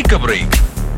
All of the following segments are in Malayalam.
take a break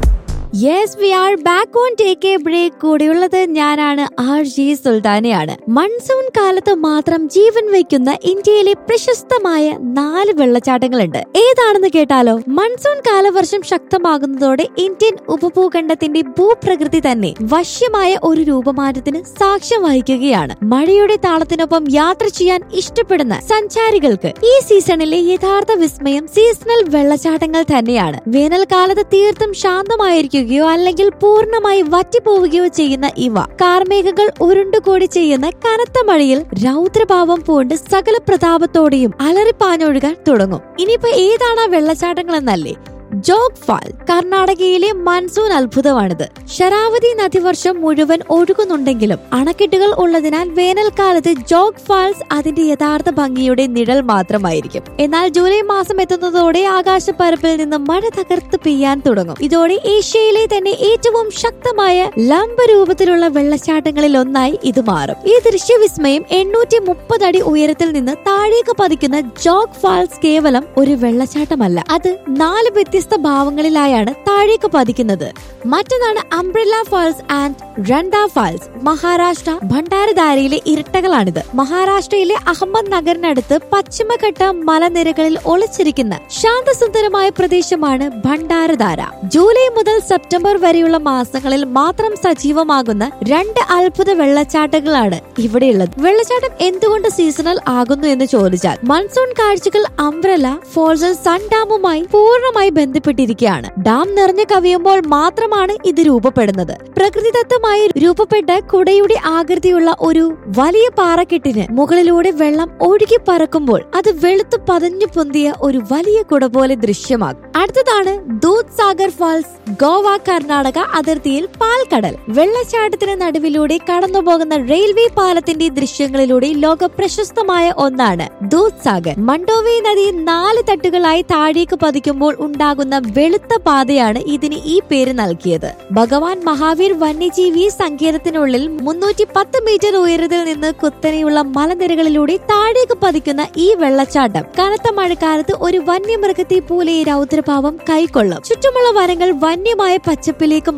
yes we are back on take a break കൂടെയുള്ളത് ഞാനാണ് ആർ ജി സുൽത്താനയാണ് മൺസൂൺ കാലത്ത് മാത്രം ജീവൻ വയ്ക്കുന്ന ഇന്ത്യയിലെ പ്രശസ്തമായ നാല് വെള്ളച്ചാട്ടങ്ങളുണ്ട് ഏതാണെന്ന് കേട്ടാലോ മൺസൂൺ കാലവർഷം ശക്തമാകുന്നതോടെ ഇന്ത്യൻ ഉപഭൂഖണ്ഡത്തിന്റെ ഭൂപ്രകൃതി തന്നെ വശ്യമായ ഒരു രൂപമാറ്റത്തിന് സാക്ഷ്യം വഹിക്കുകയാണ് മഴയുടെ താളത്തിനൊപ്പം യാത്ര ചെയ്യാൻ ഇഷ്ടപ്പെടുന്ന സഞ്ചാരികൾക്ക് ഈ സീസണിലെ യഥാർത്ഥ വിസ്മയം സീസണൽ വെള്ളച്ചാട്ടങ്ങൾ തന്നെയാണ് വേനൽക്കാലത്ത് തീർത്തും ശാന്തമായിരിക്കുകയോ അല്ലെങ്കിൽ പൂർണ്ണമായി വറ്റിപ്പോവുകയോ ചെയ്യുന്ന ഇവ കാർമേഘങ്ങൾ ഉരുണ്ടുകൂടി ചെയ്യുന്ന കനത്ത മഴയിൽ രൗദ്രഭാവം പൂണ്ട് സകല പ്രതാപത്തോടെയും അലറിപ്പാഞ്ഞൊഴുകാൻ തുടങ്ങും ഇനിയിപ്പോ ഏതാണ് ആ വെള്ളച്ചാട്ടങ്ങൾ എന്നല്ലേ ജോഗ് ഫാൽ കർണാടകയിലെ മൺസൂൺ അത്ഭുതമാണിത് ശരാവതി നദിവർഷം മുഴുവൻ ഒഴുകുന്നുണ്ടെങ്കിലും അണക്കെട്ടുകൾ ഉള്ളതിനാൽ വേനൽക്കാലത്ത് ജോഗ് ഫാൾസ് അതിന്റെ യഥാർത്ഥ ഭംഗിയുടെ നിഴൽ മാത്രമായിരിക്കും എന്നാൽ ജൂലൈ മാസം എത്തുന്നതോടെ ആകാശപ്പരപ്പിൽ നിന്ന് മഴ തകർത്ത് പെയ്യാൻ തുടങ്ങും ഇതോടെ ഏഷ്യയിലെ തന്നെ ഏറ്റവും ശക്തമായ ലംബ രൂപത്തിലുള്ള വെള്ളച്ചാട്ടങ്ങളിൽ ഒന്നായി ഇത് മാറും ഈ ദൃശ്യവിസ്മയം എണ്ണൂറ്റി മുപ്പത് അടി ഉയരത്തിൽ നിന്ന് താഴേക്ക് പതിക്കുന്ന ജോഗ് ഫാൾസ് കേവലം ഒരു വെള്ളച്ചാട്ടമല്ല അത് നാല് വ്യത്യസ്ത ഭാവങ്ങളിലായാണ് താഴേക്ക് പതിക്കുന്നത് മറ്റൊന്നാണ് umbrella falls and Randha falls Maharashtra ഭണ്ഡാരധാരയിലെ ഇരട്ടകളാണിത് മഹാരാഷ്ട്രയിലെ അഹമ്മദ് നഗറിനടുത്ത് പശ്ചിമഘട്ട മലനിരകളിൽ ഒളിച്ചിരിക്കുന്ന ശാന്തസുന്ദരമായ പ്രദേശമാണ് ഭണ്ഡാരധാര ജൂലൈ മുതൽ സെപ്റ്റംബർ വരെയുള്ള മാസങ്ങളിൽ മാത്രം സജീവമാകുന്ന രണ്ട് അത്ഭുത വെള്ളച്ചാട്ടങ്ങളാണ് ഇവിടെയുള്ളത് വെള്ളച്ചാട്ടം എന്തുകൊണ്ട് സീസണൽ ആകുന്നു എന്ന് ചോദിച്ചാൽ മൺസൂൺ കാഴ്ചകൾ അംബ്രല ഫോൾസൽ സൺ ഡാമുമായി പൂർണ്ണമായി ബന്ധപ്പെട്ടിരിക്കുകയാണ് ഡാം നിറഞ്ഞു കവിയുമ്പോൾ മാത്രമാണ് ഇത് രൂപപ്പെടുന്നത് പ്രകൃതിദത്തമായി രൂപപ്പെട്ട കുടയുടെ ആകൃതിയുള്ള ഒരു വലിയ പാറക്കെട്ടിന് മുകളിലൂടെ വെള്ളം ഒഴുകി പറക്കുമ്പോൾ അത് വെളുത്തു പതഞ്ഞു പൊന്തിയ ഒരു വലിയ കുട പോലെ ദൃശ്യമാകും അടുത്തതാണ് ദൂത് സാഗർ ഫാൾസ് ഗോവ കർണാടക അതിർത്തിയിൽ പാൽക്കടൽ വെള്ളച്ചാട്ടത്തിന് നടുവിലൂടെ കടന്നുപോകുന്ന റെയിൽവേ പാലത്തിന്റെ ദൃശ്യങ്ങളിലൂടെ ലോക പ്രശസ്തമായ ഒന്നാണ് ദൂത് സാഗർ മണ്ടോവി നദി നാല് തട്ടുകളായി താഴേക്ക് പതിക്കുമ്പോൾ ഉണ്ടാകുന്ന വെളുത്ത പാതയാണ് ഇതിന് ഈ പേര് നൽകിയത് ഭഗവാൻ മഹാവീർ വന്യജീവി സങ്കേതത്തിനുള്ളിൽ മുന്നൂറ്റി പത്ത് മീറ്റർ ഉയരത്തിൽ നിന്ന് കുത്തനെയുള്ള മലനിരകളിലൂടെ താഴേക്ക് പതിക്കുന്ന ഈ വെള്ളച്ചാട്ടം കനത്ത മഴക്കാലത്ത് ഒരു വന്യമൃഗത്തെ പോലെ ഈ രൗദ്രഭാവം കൈക്കൊള്ളും ചുറ്റുമുള്ള വനങ്ങൾ വന്യമായ പച്ചപ്പിലേക്ക്